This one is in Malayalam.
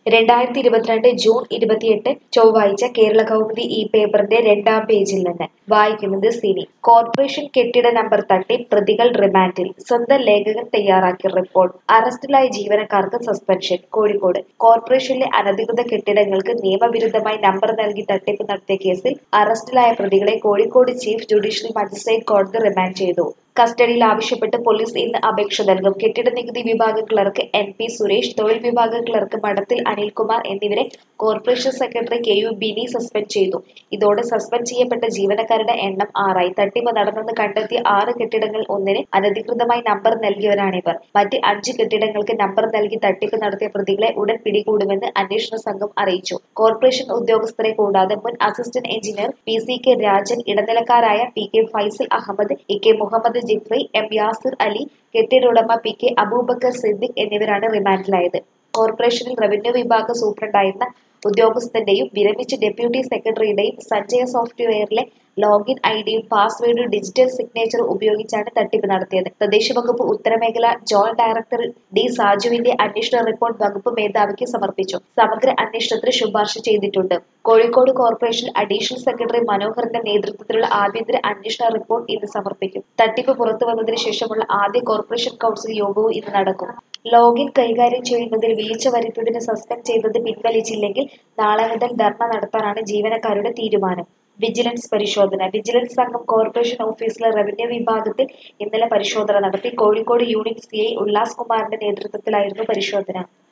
രണ്ടായിരത്തി ഇരുപത്തിരണ്ട് ജൂൺ ഇരുപത്തിയെട്ട് ചൊവ്വാഴ്ച കേരള കൗമുദി ഈ പേപ്പറിന്റെ രണ്ടാം പേജിൽ നിന്ന് വായിക്കുന്നത് സിനി കോർപ്പറേഷൻ കെട്ടിട നമ്പർ തട്ടി പ്രതികൾ റിമാൻഡിൽ സ്വന്തം ലേഖകൻ തയ്യാറാക്കിയ റിപ്പോർട്ട് അറസ്റ്റിലായ ജീവനക്കാർക്ക് സസ്പെൻഷൻ കോഴിക്കോട് കോർപ്പറേഷനിലെ അനധികൃത കെട്ടിടങ്ങൾക്ക് നിയമവിരുദ്ധമായി നമ്പർ നൽകി തട്ടിപ്പ് നടത്തിയ കേസിൽ അറസ്റ്റിലായ പ്രതികളെ കോഴിക്കോട് ചീഫ് ജുഡീഷ്യൽ മജിസ്ട്രേറ്റ് കോടതി റിമാൻഡ് ചെയ്തു കസ്റ്റഡിയിൽ ആവശ്യപ്പെട്ട് പോലീസ് ഇന്ന് അപേക്ഷ നൽകും കെട്ടിട നികുതി വിഭാഗം ക്ലർക്ക് എൻ പി സുരേഷ് തൊഴിൽ വിഭാഗം ക്ലർക്ക് മഠത്തിൽ അനിൽകുമാർ എന്നിവരെ corporation secretary K U Bini suspend ചെയ്തു ഇതോടെ സസ്പെൻഡ് ചെയ്യപ്പെട്ട ജീവനക്കാരുടെ എണ്ണം ആറായി തട്ടിപ്പ് നടന്നെന്ന് കണ്ടെത്തിയ ആറ് കെട്ടിടങ്ങൾ ഒന്നിന് അനധികൃതമായി നമ്പർ നൽകിയവരാണിവർ മറ്റ് അഞ്ച് കെട്ടിടങ്ങൾക്ക് നമ്പർ നൽകി തട്ടിപ്പ് നടത്തിയ പ്രതികളെ ഉടൻ പിടികൂടുമെന്ന് അന്വേഷണ സംഘം അറിയിച്ചു കോർപ്പറേഷൻ ഉദ്യോഗസ്ഥരെ കൂടാതെ മുൻ assistant engineer P C K Rajan ഇടനിലക്കാരായ P K Faisal Ahmed E K Muhammad Jifri M Yasir Ali കെട്ടിട ഉടമ പി കെ അബൂബക്കർ സിദ്ദിഖ് എന്നിവരാണ് റിമാൻഡിലായത് കോർപ്പറേഷനിൽ റവന്യൂ വിഭാഗ സൂപ്രണ്ടായിരുന്ന ഉദ്യോഗസ്ഥന്റെയും വിരമിച്ച ഡെപ്യൂട്ടി സെക്രട്ടറിയുടെയും സഞ്ജയ സോഫ്റ്റ്വെയറിലെ ലോഗിൻ ഐഡിയും പാസ്വേഡും ഡിജിറ്റൽ സിഗ്നേച്ചർ ഉപയോഗിച്ചാണ് തട്ടിപ്പ് നടത്തിയത് തദ്ദേശ വകുപ്പ് ഉത്തരമേഖല ജോയിന്റ് ഡയറക്ടർ ഡി സാജുവിന്റെ അന്വേഷണ റിപ്പോർട്ട് വകുപ്പ് മേധാവിക്ക് സമർപ്പിച്ചു സമഗ്ര അന്വേഷണത്തിന് ശുപാർശ ചെയ്തിട്ടുണ്ട് കോഴിക്കോട് കോർപ്പറേഷൻ അഡീഷണൽ സെക്രട്ടറി മനോഹറിന്റെ നേതൃത്വത്തിലുള്ള ആഭ്യന്തര അന്വേഷണ റിപ്പോർട്ട് ഇന്ന് സമർപ്പിക്കും തട്ടിപ്പ് പുറത്തു വന്നതിന് ശേഷമുള്ള ആദ്യ കോർപ്പറേഷൻ കൗൺസിൽ യോഗവും ഇന്ന് നടക്കും ലോഗിൻ കൈകാര്യം ചെയ്യുന്നതിൽ വീഴ്ച വരുത്തിയതിന് സസ്പെൻഡ് ചെയ്തത് പിൻവലിച്ചില്ലെങ്കിൽ നാളെ മുതൽ ധർണ നടത്താനാണ് ജീവനക്കാരുടെ തീരുമാനം വിജിലൻസ് പരിശോധന വിജിലൻസ് സംഘം കോർപ്പറേഷൻ ഓഫീസിലെ റവന്യൂ വിഭാഗത്തിൽ ഇന്നലെ പരിശോധന നടത്തി Kozhikode unit C I Ullas കുമാറിന്റെ നേതൃത്വത്തിലായിരുന്നു പരിശോധന